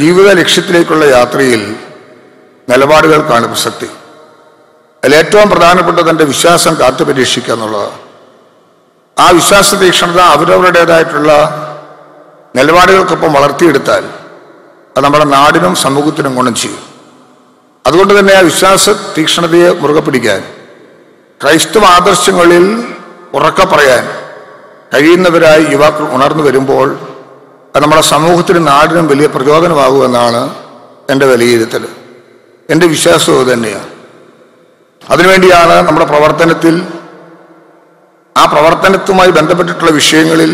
ജീവിത ലക്ഷ്യത്തിലേക്കുള്ള യാത്രയിൽ നിലപാടുകൾക്കാണ് പ്രസക്തി അതിൽ ഏറ്റവും പ്രധാനപ്പെട്ട തൻ്റെ വിശ്വാസം കാത്തു പരീക്ഷിക്കുക എന്നുള്ളതാണ് ആ വിശ്വാസ തീക്ഷ്ണത അവരവരുടേതായിട്ടുള്ള നിലപാടുകൾക്കൊപ്പം വളർത്തിയെടുത്താൽ അത് നമ്മുടെ നാടിനും സമൂഹത്തിനും ഗുണം ചെയ്യും അതുകൊണ്ട് തന്നെ ആ വിശ്വാസ തീക്ഷ്ണതയെ മുറുകെ പിടിക്കാൻ ക്രൈസ്തവ ആദർശങ്ങളിൽ ഉറക്കെ പറയാൻ കഴിയുന്നവരായി യുവാക്കൾ ഉണർന്നു വരുമ്പോൾ അത് നമ്മുടെ സമൂഹത്തിനും നാടിനും വലിയ പ്രചോദനമാകുമെന്നാണ് എൻ്റെ വിലയിരുത്തൽ എൻ്റെ വിശ്വാസവും അത് തന്നെയാണ് അതിനുവേണ്ടിയാണ് നമ്മുടെ പ്രവർത്തനത്തിൽ ആ പ്രവർത്തനത്തുമായി ബന്ധപ്പെട്ടിട്ടുള്ള വിഷയങ്ങളിൽ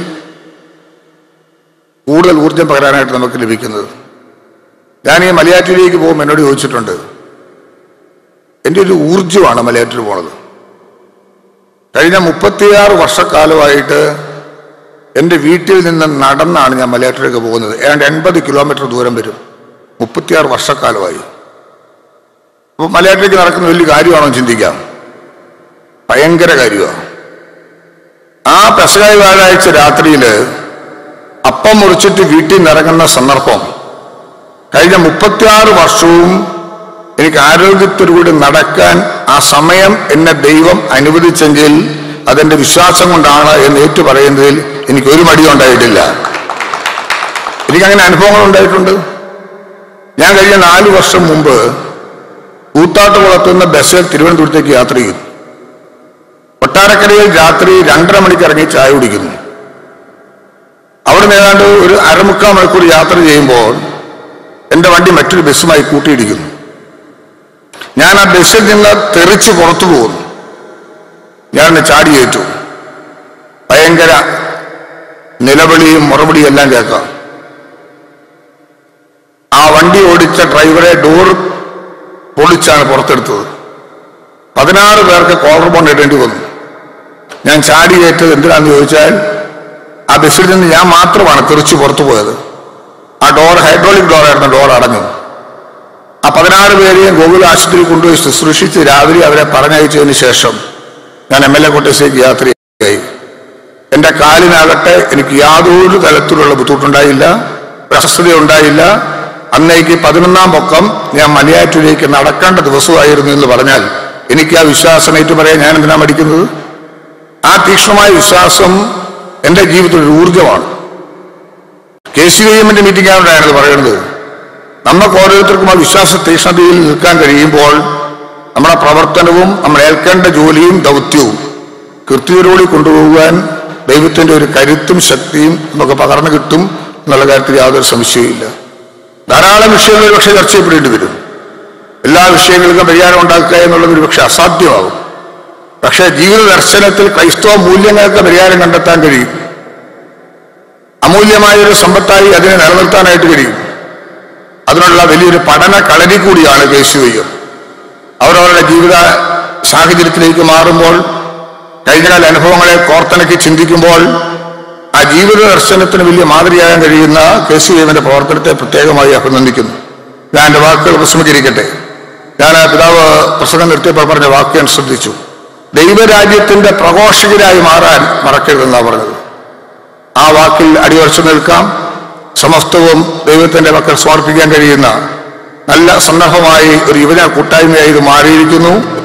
കൂടുതൽ ഊർജം പകരാനായിട്ട് നമുക്ക് ലഭിക്കുന്നത് ഞാൻ ഈ മലയാറ്റൂരിലേക്ക് പോകുമ്പോൾ എന്നോട് ചോദിച്ചിട്ടുണ്ട് എൻ്റെ ഒരു ഊർജമാണ് മലയാറ്റൂർ പോണത് കഴിഞ്ഞ മുപ്പത്തിയാറ് വർഷക്കാലമായിട്ട് എൻ്റെ വീട്ടിൽ നിന്ന് നടന്നാണ് ഞാൻ മലയാറ്റൂരേക്ക് പോകുന്നത് ഏതാണ്ട് എൺപത് കിലോമീറ്റർ ദൂരം വരും മുപ്പത്തിയാറ് വർഷക്കാലമായി അപ്പോൾ മലയാറ്റൂരേക്ക് നടക്കുന്ന വലിയ കാര്യമാണോ എന്ന് ചിന്തിക്കാം ഭയങ്കര കാര്യമാണ് ആ പെസകായ വ്യാഴാഴ്ച രാത്രിയിൽ അപ്പം മുറിച്ചിട്ട് വീട്ടിൽ നിന്ന് ഇറങ്ങുന്ന സന്ദർഭം കഴിഞ്ഞ മുപ്പത്തിയാറ് വർഷവും എനിക്ക് ആരോഗ്യത്തോടുകൂടി നടക്കാൻ ആ സമയം എന്നെ ദൈവം അനുവദിച്ചെങ്കിൽ അതെന്റെ വിശ്വാസം കൊണ്ടാണ് എന്ന് ഏറ്റു പറയുന്നതിൽ എനിക്ക് ഒരു മടിയും ഉണ്ടായിട്ടില്ല എനിക്കങ്ങനെ അനുഭവങ്ങൾ ഉണ്ടായിട്ടുണ്ട് ഞാൻ കഴിഞ്ഞ നാല് വർഷം മുമ്പ് കൂത്താട്ടുകുളത്തു നിന്ന് ബസ്സിൽ തിരുവനന്തപുരത്തേക്ക് യാത്ര ചെയ്തു കൊട്ടാരക്കരയിൽ രാത്രി രണ്ടര മണിക്ക് ഇറങ്ങി ചായ കുടിക്കുന്നു അവിടെ ഏതാണ്ട് ഒരു അരമുക്കാൽ മണിക്കൂർ യാത്ര ചെയ്യുമ്പോൾ എൻ്റെ വണ്ടി മറ്റൊരു ബസ്സുമായി കൂട്ടിയിടിക്കുന്നു ഞാൻ ആ ബസ്സിൽ നിന്ന് തെറിച്ച് പുറത്തു പോകുന്നു ഞാൻ ചാടി ഏറ്റു ഭയങ്കര നിലവിളിയും മുറവിളിയും എല്ലാം കേൾക്കാം ആ വണ്ടി ഓടിച്ച ഡ്രൈവറെ ഡോർ പൊളിച്ചാണ് പുറത്തെടുത്തത് പതിനാറ് പേർക്ക് കോളർ ബോണ്ട് ഇടേണ്ടി വന്നു ഞാൻ ചാടിയേറ്റത് എന്തിനാന്ന് ചോദിച്ചാൽ ആ ബസ്സിൽ നിന്ന് ഞാൻ മാത്രമാണ് തെറിച്ച് പുറത്തു പോയത് ആ ഡോർ ഹൈഡ്രോളിക് ഡോറായിരുന്നു ഡോർ അടഞ്ഞു ആ പതിനാറ് പേരെയും ഗോകുൽ ആശുപത്രി കൊണ്ടുപോയി ശുശ്രൂഷിച്ച് രാവിലെ അവരെ പറഞ്ഞയച്ചതിന് ശേഷം ഞാൻ എം എൽ എ കോട്ടേഴ്സിലേക്ക് യാത്രയായി എൻ്റെ കാലിനാകട്ടെ എനിക്ക് യാതൊരു തരത്തിലുള്ള ബുദ്ധിമുട്ടുണ്ടായില്ല പ്രശസ്തത ഉണ്ടായില്ല അന്നേക്ക് പതിനൊന്നാം പൊക്കം ഞാൻ മലയാറ്റൂരേക്ക് നടക്കേണ്ട ദിവസമായിരുന്നു എന്ന് പറഞ്ഞാൽ എനിക്ക് ആ വിശ്വാസം ഏറ്റു പറയാൻ ഞാൻ എന്തിനാ മടിക്കുന്നത് ആ തീക്ഷ്ണമായ വിശ്വാസം എൻ്റെ ജീവിതത്തിൽ ഒരു ഊർജമാണ് കെ സി ഐ എമ്മിന്റെ മീറ്റിംഗ് ആയതുകൊണ്ടാണ് പറയുന്നത് നമുക്ക് ഓരോരുത്തർക്കും ആ വിശ്വാസ തീക്ഷ്ണതയിൽ നിൽക്കാൻ കഴിയുമ്പോൾ നമ്മുടെ പ്രവർത്തനവും നമ്മൾ ഏൽക്കേണ്ട ജോലിയും ദൗത്യവും കൃത്യതയോടുകൂടി കൊണ്ടുപോകാൻ ദൈവത്തിന്റെ ഒരു കരുത്തും ശക്തിയും നമുക്ക് പകർന്നു കിട്ടും എന്നുള്ള കാര്യത്തിൽ യാതൊരു സംശയവുമില്ല ധാരാളം വിഷയങ്ങൾ പക്ഷേ ചർച്ച ചെയ്യപ്പെടേണ്ടി വരും എല്ലാ വിഷയങ്ങൾക്കും പരിഹാരം ഉണ്ടാക്കുക എന്നുള്ളത് ഒരു പക്ഷെ അസാധ്യമാകും പക്ഷേ ജീവിത ദർശനത്തിൽ ക്രൈസ്തവ മൂല്യങ്ങൾക്ക് പരിഹാരം കണ്ടെത്താൻ കഴിയും അമൂല്യമായ ഒരു സമ്പത്തായി അതിനെ നിലനിർത്താനായിട്ട് കഴിയും അതിനുള്ള വലിയൊരു പഠന കളരി കൂടിയാണ് കേശുവയ്യം അവരവരുടെ ജീവിത സാഹചര്യത്തിലേക്ക് മാറുമ്പോൾ കഴിഞ്ഞകാല അനുഭവങ്ങളെ കോർത്തിണക്കി ചിന്തിക്കുമ്പോൾ ആ ജീവിത ദർശനത്തിന് വലിയ മാതൃകയാകാൻ കഴിയുന്ന കെ സി എമ്മിന്റെ പ്രവർത്തനത്തെ പ്രത്യേകമായി അഭിനന്ദിക്കുന്നു ഞാൻ എൻ്റെ വാക്കുകൾ വിസ്മരിക്കട്ടെ ഞാൻ ആ പിതാവ് പ്രസംഗം നിർത്തിയപ്പോൾ പറഞ്ഞ വാക്ക് ഞാൻ ശ്രദ്ധിച്ചു ദൈവരാജ്യത്തിന്റെ പ്രഘോഷകരായി മാറാൻ മറക്കരുതെന്നാണ് പറഞ്ഞത് ആ വാക്കിൽ അടിയുറച്ചു നിൽക്കാം സമസ്തവും ദൈവത്തിന്റെ മക്കൾ സമർപ്പിക്കാൻ കഴിയുന്ന നല്ല സന്ദർഭമായി ഒരു യുവജന കൂട്ടായ്മയായി ഇത് മാറിയിരിക്കുന്നു